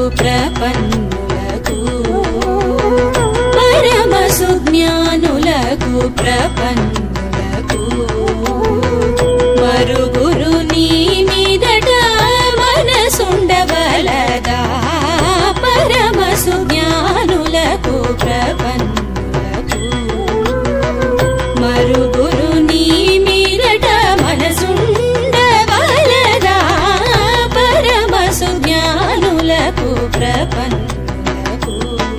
ప్రపన్నులకు పరమ సుజ్ఞానులకు ప్రపన్నులకు మరుగురు నీ మీదట మనసుండవలదా పరమ సుజ్ఞానులకు ప్రపన్నులకు మరుగురు నీ మీదట మనసుండవలదా పరమ సుజ్ఞానులకు ప్రపన్నులకు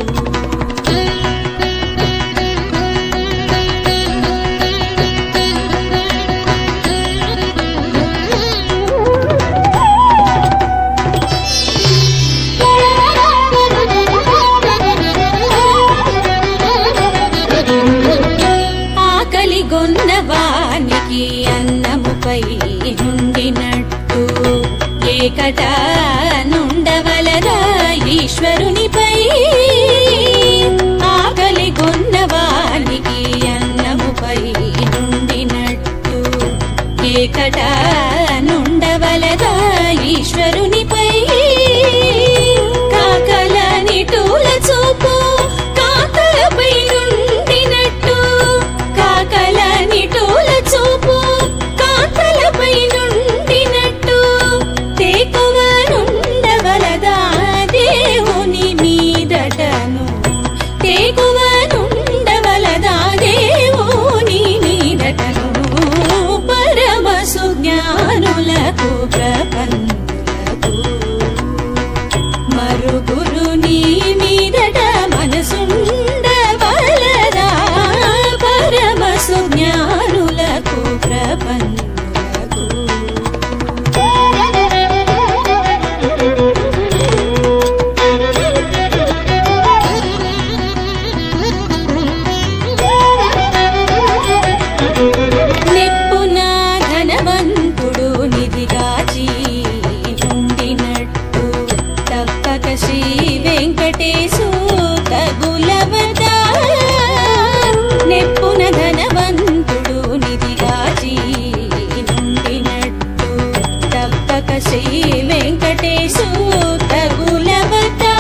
ఆకలి గొన్నవానికి అన్నముపై నుండినట్టు ఏకట నుండవలదా ఈశ్వరునిపై ఆకలి గొన్నవానికి అన్నముపై నుండినట్టు ఏకట నుండవలదా ఈశ్వరునిపై కాకల నిటూల చూపు కాకలపై నుండినట్టు కాకల నిటూల చూపు కాకలపై నుండినట్టు తేకువ నుండవలదా దేవుని మీదటను తేకువ నుండవలదా దేవుని మీదటను పరమ సుజ్ఞానులకు ప్రపన్నులకు మరుగురు నీ మీదట మనసుండవలదా పరమ సుజ్ఞానులకు ప్రపన్నులకు నిప్పున ధనవంతుడు నిధిగాచి ఉండినట్టు తప్పక శ్రీ వెంకటేశు తగులవదా నిప్పున ధనవంతుడు నిధిగాచి ఉండినట్టు తప్పక శ్రీ వెంకటేశు తగులవదా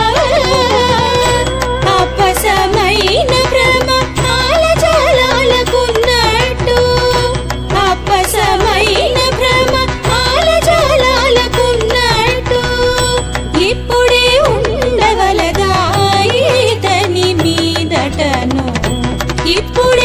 అప్పసమైన భ్రమ ఆలజాలాలకున్నట్టు అప్పసమైన భ్రమ ఆలజాలాలకున్నట్టు ఇప్పుడే ఉండవలదా ఈతని మీదటను ఇప్పుడే